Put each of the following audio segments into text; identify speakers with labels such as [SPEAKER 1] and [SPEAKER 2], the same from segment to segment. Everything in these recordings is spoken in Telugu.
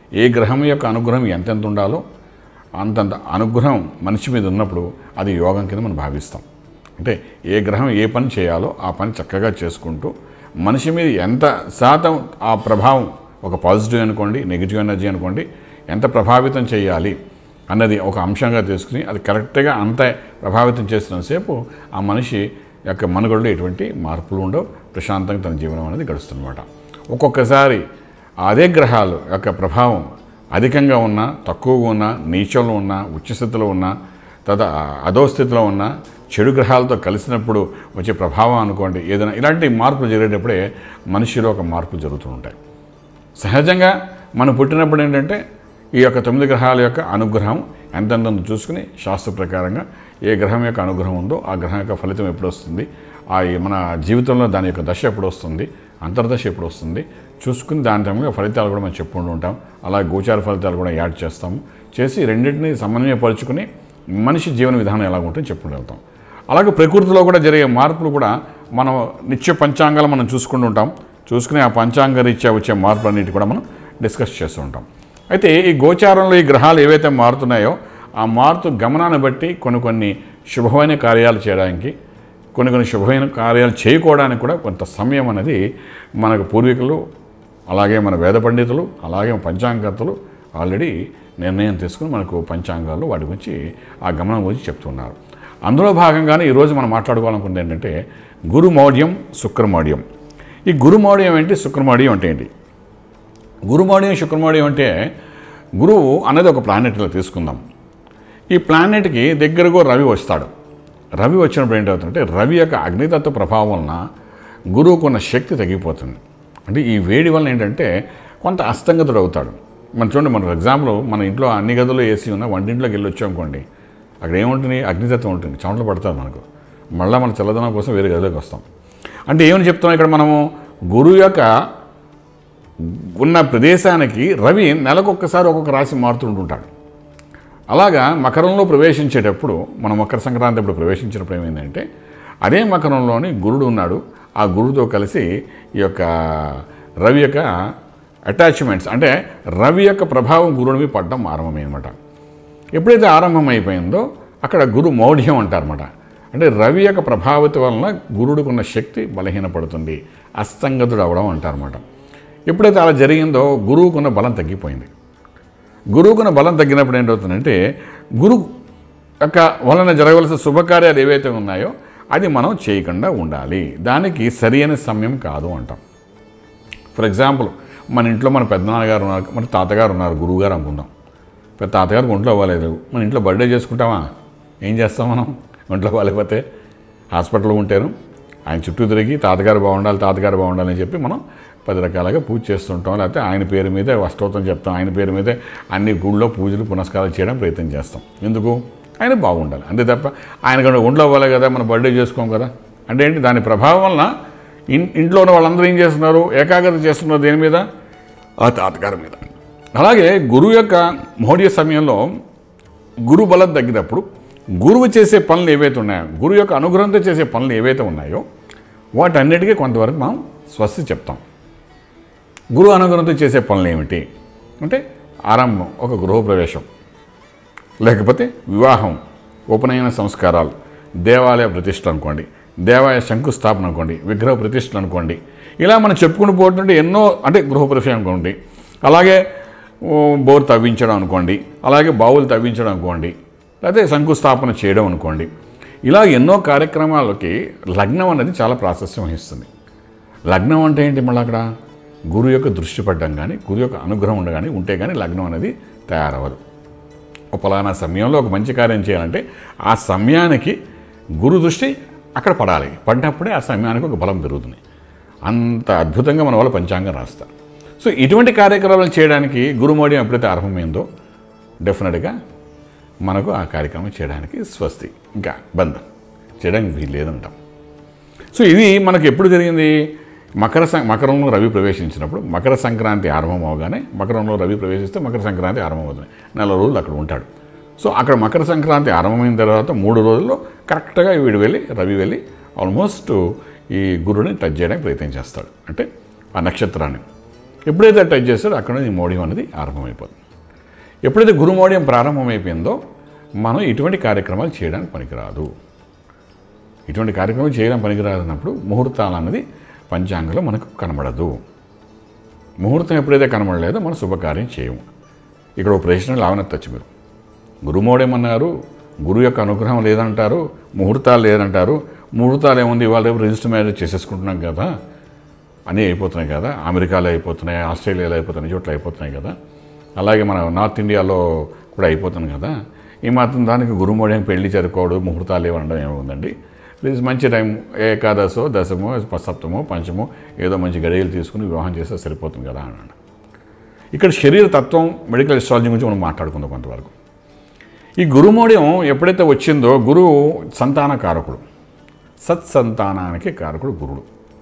[SPEAKER 1] ఏ గ్రహం యొక్క అనుగ్రహం ఎంతెంత ఉండాలో అంతంత అనుగ్రహం మనిషి మీద ఉన్నప్పుడు అది యోగం కింద మనం భావిస్తాం అంటే ఏ గ్రహం ఏ పని చేయాలో ఆ పని చక్కగా చేసుకుంటూ మనిషి మీద ఎంత శాతం ఆ ప్రభావం ఒక పాజిటివ్ అనుకోండి నెగిటివ్ ఎనర్జీ అనుకోండి ఎంత ప్రభావితం చేయాలి అన్నది ఒక అంశంగా తీసుకుని అది కరెక్ట్గా అంత ప్రభావితం చేస్తున్నంతసేపు ఆ మనిషి యొక్క మనుగడలో ఎటువంటి మార్పులు ఉండవు ప్రశాంతంగా తన జీవనం అనేది గడుస్తుందన్నమాట ఒక్కొక్కసారి అదే గ్రహాలు యొక్క ప్రభావం అధికంగా ఉన్నా తక్కువగా ఉన్నా నీచంలో ఉన్నా ఉచ్చస్థితిలో ఉన్నా తద అధోస్థితిలో ఉన్న చెడు గ్రహాలతో కలిసినప్పుడు వచ్చే ప్రభావం అనుకోండి ఏదైనా ఇలాంటి మార్పులు జరిగేటప్పుడే మనిషిలో ఒక మార్పులు జరుగుతూ ఉంటాయి సహజంగా మనం పుట్టినప్పుడు ఏంటంటే ఈ యొక్క తొమ్మిది గ్రహాల యొక్క అనుగ్రహం ఎంతెంత చూసుకుని శాస్త్ర ప్రకారంగా ఏ గ్రహం యొక్క అనుగ్రహం ఉందో ఆ గ్రహం యొక్క ఫలితం ఎప్పుడు వస్తుంది ఆ ఈ మన జీవితంలో దాని యొక్క దశ ఎప్పుడు వస్తుంది అంతర్దశ ఎప్పుడు వస్తుంది చూసుకుని దాని టైంలో ఫలితాలు కూడా మనం చెప్పుకుంటూ ఉంటాం అలా గోచార ఫలితాలు కూడా యాడ్ చేస్తాము చేసి రెండింటిని సమన్వయపరుచుకుని మనిషి జీవన విధానం ఎలా ఉంటుందో చెప్పుకుంటూ వెళ్తాం అలాగే ప్రకృతిలో కూడా జరిగే మార్పులు కూడా మనం నిత్య పంచాంగాలు మనం చూసుకుంటూ ఉంటాం చూసుకుని ఆ పంచాంగ రీత్యా వచ్చే మార్పులన్నిటి కూడా మనం డిస్కస్ చేస్తూ ఉంటాం అయితే ఈ గోచారంలో ఈ గ్రహాలు ఏవైతే మారుతున్నాయో ఆ మారుతూ గమనాన్ని బట్టి కొన్ని కొన్ని శుభమైన కార్యాలు చేయడానికి కొన్ని కొన్ని శుభమైన కార్యాలు చేయకోవడానికి కూడా కొంత సమయం అనేది మనకు పూర్వీకులు అలాగే మన వేద పండితులు అలాగే పంచాంగకర్తలు ఆల్రెడీ నిర్ణయం తీసుకుని మనకు పంచాంగాలు వాటి గురించి ఆ గమనం గురించి చెప్తున్నారు అందులో భాగంగానే ఈరోజు మనం మాట్లాడుకోవాలనుకుంది ఏంటంటే గురుమౌఢ్యం శుక్రమౌఢ్యం ఈ గురుమౌఢ్యం ఏంటి శుక్రమౌఢ్యం అంటే ఏంటి గురుమౌఢ్యం శుక్రమౌఢ్యం అంటే గురువు అనేది ఒక ప్లానెట్లో తీసుకుందాం ఈ ప్లానెట్కి దగ్గరగా రవి వస్తాడు రవి వచ్చినప్పుడు ఏంటవుతుందంటే రవి యొక్క అగ్నితత్వ ప్రభావం వలన గురువుకున్న శక్తి తగ్గిపోతుంది అంటే ఈ వేడి వలన ఏంటంటే కొంత అస్తంగతుడు అవుతాడు మనం చూడండి మన ఎగ్జాంపుల్ మన ఇంట్లో అన్ని గదులు ఏసీ ఉన్నా వంటింట్లోకి వెళ్ళి వచ్చాం అనుకోండి అక్కడ ఏముంటుంది అగ్నితత్వం ఉంటుంది చెమటలు పడతారు మనకు మళ్ళీ మన చల్లదనం కోసం వేరే గదిలోకి వస్తాం అంటే ఏమని చెప్తున్నాం ఇక్కడ మనము గురువు యొక్క ఉన్న ప్రదేశానికి రవి నెలకొక్కసారి ఒక్కొక్క రాశి మారుతుంటుంటాడు అలాగా మకరంలో ప్రవేశించేటప్పుడు మనం మకర సంక్రాంతి అప్పుడు ప్రవేశించినప్పుడు ఏమైందంటే అదే మకరంలోని గురుడు ఉన్నాడు ఆ గురువుతో కలిసి ఈ యొక్క రవి యొక్క అటాచ్మెంట్స్ అంటే రవి యొక్క ప్రభావం గురుడి మీద పడడం ఆరంభమైనమాట ఎప్పుడైతే ఆరంభమైపోయిందో అక్కడ గురు మౌఢ్యం అంటారన్నమాట అంటే రవి యొక్క ప్రభావిత వలన గురుడికి ఉన్న శక్తి బలహీనపడుతుంది అస్తంగతుడు అవడం అంటారన్నమాట ఎప్పుడైతే అలా జరిగిందో గురువుకున్న బలం తగ్గిపోయింది గురువుకున్న బలం తగ్గినప్పుడు ఏంటవుతుందంటే గురువు యొక్క వలన జరగవలసిన శుభకార్యాలు ఏవైతే ఉన్నాయో అది మనం చేయకుండా ఉండాలి దానికి సరైన సమయం కాదు అంటాం ఫర్ ఎగ్జాంపుల్ మన ఇంట్లో మన పెద్దనాన్నగారు ఉన్నారు మన తాతగారు ఉన్నారు గురువుగారు అనుకుందాం పెద్ద తాతగారికి ఒంట్లో అవ్వలేదు మన ఇంట్లో బర్త్డే చేసుకుంటామా ఏం చేస్తాం మనం ఒంట్లో బాగాలేకపోతే హాస్పిటల్లో ఉంటారు ఆయన చుట్టూ తిరిగి తాతగారు బాగుండాలి తాతగారు బాగుండాలి అని చెప్పి మనం పది రకాలుగా పూజ చేస్తుంటాం లేకపోతే ఆయన పేరు మీదే అష్టోత్తం చెప్తాం ఆయన పేరు మీదే అన్ని గుళ్ళో పూజలు పునస్కారాలు చేయడం ప్రయత్నం చేస్తాం ఎందుకు ఆయన బాగుండాలి అంతే తప్ప ఆయన కన్నా ఒంట్లో అవ్వాలి కదా మనం బర్త్డే చేసుకోం కదా అంటే ఏంటి దాని ప్రభావం వలన ఇన్ ఇంట్లో ఉన్న వాళ్ళందరూ ఏం చేస్తున్నారు ఏకాగ్రత చేస్తున్నారు దేని మీద ఆ తాతగారి మీద అలాగే గురువు యొక్క మౌఢ్య సమయంలో గురు బలం తగ్గినప్పుడు గురువు చేసే పనులు ఏవైతే ఉన్నాయో గురువు యొక్క అనుగ్రహంతో చేసే పనులు ఏవైతే ఉన్నాయో వాటన్నిటికీ కొంతవరకు మనం స్వస్తి చెప్తాం గురువు అనుగ్రహంతో చేసే పనులు ఏమిటి అంటే ఆరంభం ఒక గృహప్రవేశం లేకపోతే వివాహం ఉపనయన సంస్కారాలు దేవాలయ ప్రతిష్ట అనుకోండి దేవాలయ శంకుస్థాపన అనుకోండి విగ్రహ ప్రతిష్టలు అనుకోండి ఇలా మనం చెప్పుకుంటూ పోతుంటే ఎన్నో అంటే గృహప్రవేశం అనుకోండి అలాగే ఓ, బోర్ తవ్వించడం అనుకోండి అలాగే బావులు తవ్వించడం అనుకోండి లేకపోతే శంకుస్థాపన చేయడం అనుకోండి ఇలా ఎన్నో కార్యక్రమాలకి లగ్నం అనేది చాలా ప్రాశస్యం వహిస్తుంది లగ్నం అంటే ఏంటి మళ్ళీ అక్కడ గురువు యొక్క దృష్టి పడ్డం కానీ గురువు యొక్క అనుగ్రహం ఉండ కానీ ఉంటే కానీ లగ్నం అనేది తయారవ్వదు ఒక పలానా సమయంలో ఒక మంచి కార్యం చేయాలంటే ఆ సమయానికి గురు దృష్టి అక్కడ పడాలి పడినప్పుడే ఆ సమయానికి ఒక బలం పెరుగుతుంది అంత అద్భుతంగా మన వాళ్ళు పంచాంగం రాస్తారు సో ఇటువంటి కార్యక్రమాలు చేయడానికి గురుమౌఢ్యం ఎప్పుడైతే ఆరంభమైందో డెఫినెట్గా మనకు ఆ కార్యక్రమం చేయడానికి స్వస్తి ఇంకా బంద్ చేయడానికి వీలు లేదంటాం సో ఇది మనకు ఎప్పుడు జరిగింది మకర సం మకరంలో రవి ప్రవేశించినప్పుడు మకర సంక్రాంతి ఆరంభం అవగానే మకరంలో రవి ప్రవేశిస్తే మకర సంక్రాంతి ఆరంభమవుతుంది నెల రోజులు అక్కడ ఉంటాడు సో అక్కడ మకర సంక్రాంతి ఆరంభమైన తర్వాత మూడు రోజుల్లో కరెక్ట్గా వీడు వెళ్ళి రవి వెళ్ళి ఆల్మోస్ట్ ఈ గురుని టచ్ చేయడానికి ప్రయత్నం చేస్తాడు అంటే ఆ నక్షత్రాన్ని ఎప్పుడైతే టచ్ చేస్తాడో అక్కడ నుంచి మోడియం అనేది ఆరంభమైపోతుంది ఎప్పుడైతే గురుమోడియం ప్రారంభమైపోయిందో మనం ఇటువంటి కార్యక్రమాలు చేయడానికి పనికిరాదు ఇటువంటి కార్యక్రమాలు చేయడం పనికిరాదన్నప్పుడు ముహూర్తాలు అన్నది పంచాంగంలో మనకు కనబడదు ముహూర్తం ఎప్పుడైతే కనబడలేదో మనం శుభకార్యం చేయము ఇక్కడ ఒక ప్రశ్న లావనెత్తచ్చు మీరు గురుమోడేమన్నారు గురువు యొక్క అనుగ్రహం లేదంటారు ముహూర్తాలు లేదంటారు ముహూర్తాలు ఏముంది ఇవాళ రేపు రిజిస్టర్ మ్యారేజ్ చేసేసుకుంటున్నాం కదా అన్నీ అయిపోతున్నాయి కదా అమెరికాలో అయిపోతున్నాయి ఆస్ట్రేలియాలో అయిపోతున్నాయి చోట్ల అయిపోతున్నాయి కదా అలాగే మన నార్త్ ఇండియాలో కూడా అయిపోతుంది కదా ఈ మాత్రం దానికి గురుమోడేం పెళ్లి జరుపుకోవడం ముహూర్తాలు ఏమనడం ఏముందండి ప్లీజ్ మంచి టైం ఏకాదశో దశమో సప్తమో పంచమో ఏదో మంచి గడియలు తీసుకుని వివాహం చేస్తే సరిపోతుంది కదా అన్నాడు ఇక్కడ శరీర తత్వం మెడికల్ ఎస్ట్రాలజీ గురించి మనం మాట్లాడుకుందాం కొంతవరకు ఈ గురుమోడ్యం ఎప్పుడైతే వచ్చిందో గురువు సంతాన కారకుడు సత్సంతానానికి కారకుడు గురుడు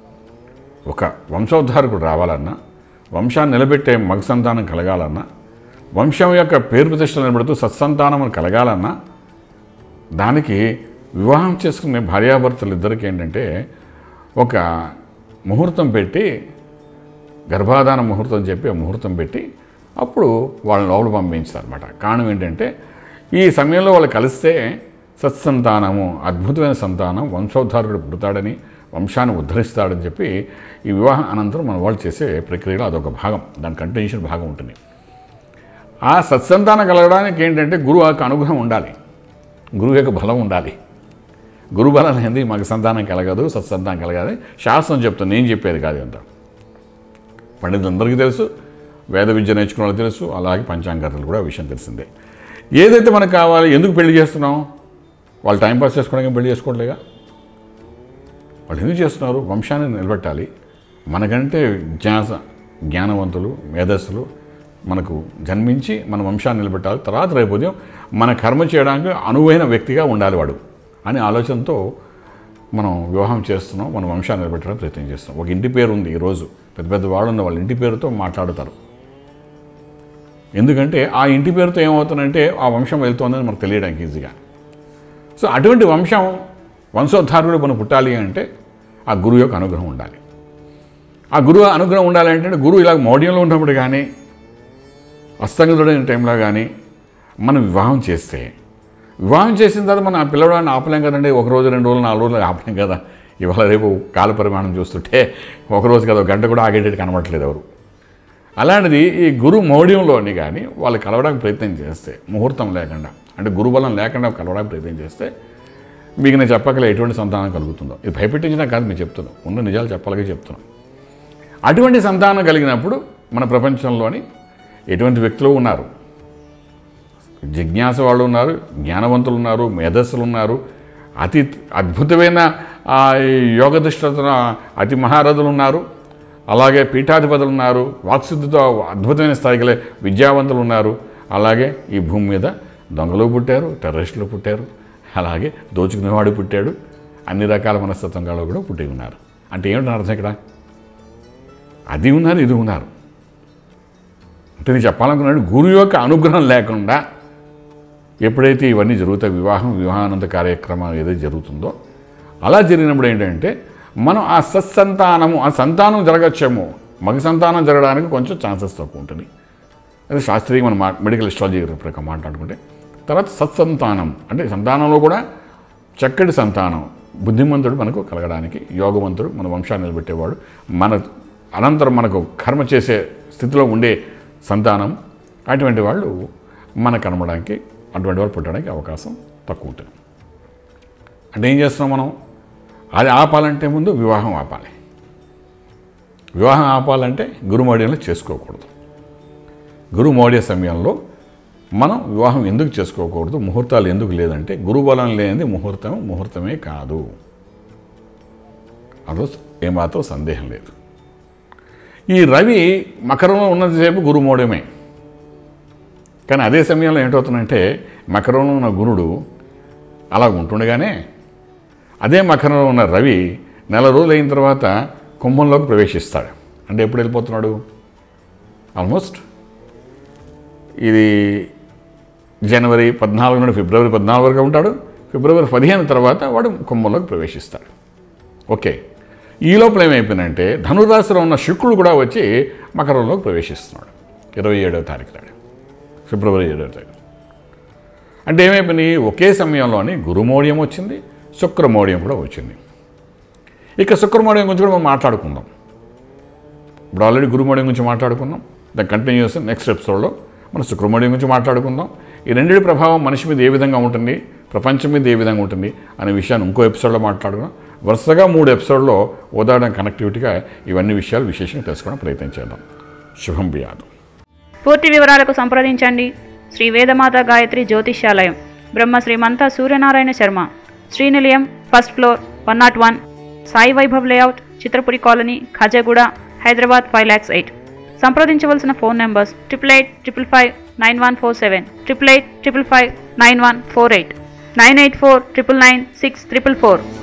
[SPEAKER 1] ఒక వంశోద్ధారకుడు రావాలన్నా వంశాన్ని నిలబెట్టే మగ సంతానం కలగాలన్నా వంశం యొక్క పేరు ప్రతిష్టలు నిలబెడుతూ సత్సంతానం కలగాలన్నా దానికి వివాహం చేసుకునే భార్యాభర్తలు ఇద్దరికి ఏంటంటే ఒక ముహూర్తం పెట్టి గర్భాధాన ముహూర్తం చెప్పి ఆ ముహూర్తం పెట్టి అప్పుడు వాళ్ళని లోపల పంపించారు అనమాట కారణం ఏంటంటే ఈ సమయంలో వాళ్ళు కలిస్తే సత్సంతానము అద్భుతమైన సంతానం వంశోద్ధారకుడు పుడతాడని వంశాన్ని ఉద్ధరిస్తాడని చెప్పి ఈ వివాహం అనంతరం మన వాళ్ళు చేసే ప్రక్రియలో అదొక భాగం దాని కంటిన్యూషన్ భాగం ఉంటుంది ఆ సత్సంతానం కలగడానికి ఏంటంటే గురువు యొక్క అనుగ్రహం ఉండాలి గురువు యొక్క బలం ఉండాలి గురు బలం లేనిది మాకు సంతానం కలగదు సత్సంతానం కలగదు శాస్త్రం చెప్తుంది నేను చెప్పేది కాదు అంతా పండితులందరికీ తెలుసు వేద విద్య నేర్చుకున్న వాళ్ళకి తెలుసు అలాగే పంచాంగతలు కూడా ఆ విషయం తెలిసిందే ఏదైతే మనకు కావాలి ఎందుకు పెళ్లి చేస్తున్నాం వాళ్ళు టైంపాస్ చేసుకోవడానికి పెళ్లి చేసుకోవట్లేగా వాళ్ళు ఎందుకు చేస్తున్నారు వంశాన్ని నిలబెట్టాలి మనకంటే జ్ఞాస జ్ఞానవంతులు మేధస్సులు మనకు జన్మించి మన వంశాన్ని నిలబెట్టాలి తర్వాత రేపు ఉదయం మన కర్మ చేయడానికి అనువైన వ్యక్తిగా ఉండాలి వాడు అనే ఆలోచనతో మనం వివాహం చేస్తున్నాం మన వంశాన్ని నిలబెట్టడానికి ప్రయత్నం చేస్తున్నాం ఒక ఇంటి పేరు ఉంది ఈరోజు పెద్ద పెద్ద వాళ్ళు ఉన్న వాళ్ళ ఇంటి పేరుతో మాట్లాడతారు ఎందుకంటే ఆ ఇంటి పేరుతో ఏమవుతుందంటే ఆ వంశం వెళ్తుందని మనకు తెలియడానికి ఈజీగా సో అటువంటి వంశం వంశోద్ధారకుడు మనం పుట్టాలి అంటే ఆ గురువు యొక్క అనుగ్రహం ఉండాలి ఆ గురువు అనుగ్రహం ఉండాలి అంటే గురువు ఇలా మోడ్యంలో ఉన్నప్పుడు కానీ అస్తంగతుడైన టైంలో కానీ మనం వివాహం చేస్తే వివాహం చేసిన తర్వాత మనం ఆ పిల్లవాడిని ఆపలేం కదండి ఒక రోజు రెండు రోజులు నాలుగు రోజులు ఆపలేం కదా ఇవాళ రేపు కాల పరిమాణం చూస్తుంటే ఒక రోజు కదా ఒక గంట కూడా ఆగేటట్టు కనబడట్లేదు ఎవరు అలాంటిది ఈ గురు మౌఢ్యంలోని కానీ వాళ్ళు కలవడానికి ప్రయత్నం చేస్తే ముహూర్తం లేకుండా అంటే గురుబలం లేకుండా కలవడానికి ప్రయత్నం చేస్తే మీకు నేను చెప్పకలే ఎటువంటి సంతానం కలుగుతుందో ఇది భయపెట్టించినా కాదు మీరు చెప్తున్నాను ఉన్న నిజాలు చెప్పాలకే చెప్తున్నాను అటువంటి సంతానం కలిగినప్పుడు మన ప్రపంచంలోని ఎటువంటి వ్యక్తులు ఉన్నారు జిజ్ఞాస వాళ్ళు ఉన్నారు జ్ఞానవంతులు ఉన్నారు మేధస్సులు ఉన్నారు అతి అద్భుతమైన ఆ, యోగ దృష్టితో అతి మహారథులు ఉన్నారు అలాగే పీఠాధిపతులు ఉన్నారు వాక్సిద్ధితో అద్భుతమైన స్థాయికి వెళ్ళే విద్యావంతులు ఉన్నారు అలాగే ఈ భూమి మీద దొంగలు పుట్టారు టెర్రరిస్టులు పుట్టారు అలాగే దోచుకునేవాడు పుట్టాడు అన్ని రకాల మనస్తత్వం వాళ్ళు కూడా పుట్టి ఉన్నారు అంటే ఏమిటి అర్థం ఇక్కడ అది ఉన్నారు ఇది ఉన్నారు అంటే నేను చెప్పాలనుకున్నాడు గురువు యొక్క అనుగ్రహం లేకుండా ఎప్పుడైతే ఇవన్నీ జరుగుతాయి వివాహం వివాహానంత కార్యక్రమం ఏదైతే జరుగుతుందో అలా జరిగినప్పుడు ఏంటంటే మనం ఆ సత్సంతానము ఆ సంతానం జరగచ్చేమో మగ సంతానం జరగడానికి కొంచెం ఛాన్సెస్ తక్కువ ఉంటుంది అది శాస్త్రీయ మనం మా మెడికల్ ఎస్ట్రాలజీ ప్రకారం మాట్లాడుకుంటే తర్వాత సత్సంతానం అంటే సంతానంలో కూడా చక్కటి సంతానం బుద్ధిమంతుడు మనకు కలగడానికి యోగవంతుడు మన వంశాన్ని నిలబెట్టేవాడు మన అనంతరం మనకు కర్మ చేసే స్థితిలో ఉండే సంతానం అటువంటి వాళ్ళు మనకు కనబడడానికి అటువంటి వాళ్ళు పుట్టడానికి అవకాశం తక్కువ ఉంటుంది అంటే ఏం చేస్తున్నాం మనం అది ఆపాలంటే ముందు వివాహం ఆపాలి వివాహం ఆపాలంటే గురుమౌడ్యంలో చేసుకోకూడదు గురుమౌడ్య సమయంలో మనం వివాహం ఎందుకు చేసుకోకూడదు ముహూర్తాలు ఎందుకు లేదంటే గురుబలం లేనిది ముహూర్తం ముహూర్తమే కాదు అందులో ఏమాత్రం సందేహం లేదు ఈ రవి మకరంలో ఉన్నంతసేపు గురుమౌఢ్యమే కానీ అదే సమయంలో ఏంటవుతుందంటే మకరంలో ఉన్న గురుడు అలా ఉంటుండగానే అదే మకరంలో ఉన్న రవి నెల రోజులు అయిన తర్వాత కుంభంలోకి ప్రవేశిస్తాడు అంటే ఎప్పుడు వెళ్ళిపోతున్నాడు ఆల్మోస్ట్ ఇది జనవరి పద్నాలుగు నుండి ఫిబ్రవరి పద్నాలుగు వరకు ఉంటాడు ఫిబ్రవరి పదిహేను తర్వాత వాడు కుంభంలోకి ప్రవేశిస్తాడు ఓకే ఈ లోపల ఏమైపోయిందంటే ధనురాశిలో ఉన్న శుక్రుడు కూడా వచ్చి మకరంలోకి ప్రవేశిస్తున్నాడు ఇరవై ఏడవ తారీఖు నాడు ఫిబ్రవరి ఏడవ తారీఖు అంటే ఏమైపోయింది ఒకే సమయంలోని గురుమౌఢ్యం వచ్చింది శుక్రమౌఢ్యం కూడా వచ్చింది ఇక శుక్రమౌఢ్యం గురించి కూడా మనం మాట్లాడుకుందాం ఇప్పుడు ఆల్రెడీ గురుమౌఢ్యం గురించి మాట్లాడుకుందాం దాని కంటిన్యూస్ నెక్స్ట్ ఎపిసోడ్లో మనం శుక్రమౌఢ్యం గురించి మాట్లాడుకుందాం ఈ రెండింటి ప్రభావం మనిషి మీద ఏ విధంగా ఉంటుంది ప్రపంచం మీద ఏ విధంగా ఉంటుంది అనే విషయాన్ని ఇంకో ఎపిసోడ్లో మాట్లాడుకుందాం వరుసగా మూడు ఎపిసోడ్లో ఉదాహరణ కనెక్టివిటీగా ఇవన్నీ విషయాలు విశేషంగా తెలుసుకోవడం ప్రయత్నం చేద్దాం శుభం బియాదు
[SPEAKER 2] పూర్తి వివరాలకు సంప్రదించండి Shri Vedamata Gayatri Jyotishyalayam Brahma Srimantha Suryanarayana Sharma Srinilayam first floor one not one Sai Vaibhav layout Chitrapuri colony Khajaguda Hyderabad five lakhs eight సంప్రదించవలసిన phone numbers triple eight triple five nine one four seven triple eight triple five nine one four eight nine eight four triple nine six triple four